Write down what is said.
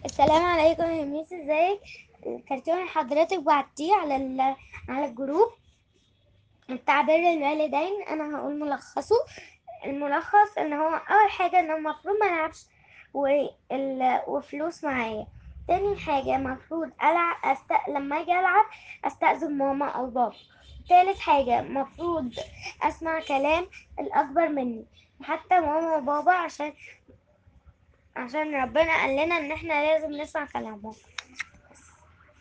السلام عليكم يا ميس ازيك الكرتون اللي حضرتك بعتيه على ال... على الجروب بتاع بر الوالدين انا هقول ملخصه الملخص ان هو اول حاجه ان المفروض ما نلعبش وال... وفلوس معايا تاني حاجه المفروض العب أست... لما اجي العب استاذن ماما او بابا تالت حاجه المفروض اسمع كلام الاكبر مني حتى ماما وبابا عشان عشان ربنا قال لنا ان احنا لازم نسمع كلامهم